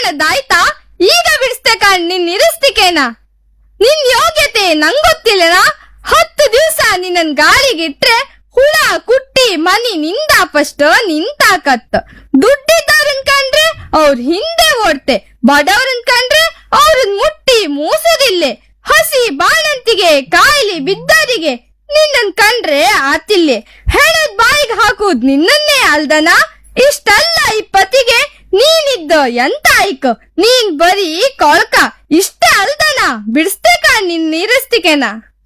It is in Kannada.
ಹೇಳದ್ದಾಯ್ತಾ ಈಗ ಬಿಡಿಸ್ತೆ ಕಾಣ್ ನಿನ್ ಇರಿಸ್ತಿಕೇನ ನಿನ್ ಯೋಗ್ಯತೆ ನಂಗೊತ್ತಿಲ್ಲನಾ ಹತ್ತು ದಿವ್ಸ ನಿನ್ನನ್ ಗಾಳಿಗಿಟ್ರೆ ಹುಳ ಕುಟ್ಟಿ ಮನಿ ನಿಂದ ಫಸ್ಟ್ ನಿಂತಾಕತ್ತ ದುಡ್ಡಿದ್ದವ್ರನ್ ಕಂಡ್ರೆ ಅವ್ರ ಹಿಂದೆ ಓಡ್ತೆ ಬಡವ್ರನ್ ಕಂಡ್ರೆ ಅವ್ರನ್ ಮುಟ್ಟಿ ಮೂಸುದಿಲ್ಲೆ ಹಸಿ ಬಾಣಂತಿಗೆ ಕಾಯಿಲೆ ಬಿದ್ದರಿಗೆ ನಿನ್ನನ್ ಕಂಡ್ರೆ ಆತಿಲ್ಲೆ ಹೇಳದ್ ಬಾಯಿಗೆ ಹಾಕುದ್ ನಿನ್ನನ್ನೇ ಅಲ್ದನ ಇಷ್ಟಲ್ಲ ಈ ಪತಿಗೆ ನೀನಿದ್ದ ಎಂತ ಆಯ್ಕ ನೀನ್ ಬರೀ ಕೊಳ್ಕ ಇಷ್ಟೇ ಅಲ್ದನ ಬಿಡಿಸ್ತೆ ಕಾಣ್ ನಿನ್ ನೀರಿಸ್ತಿಕೆನಾ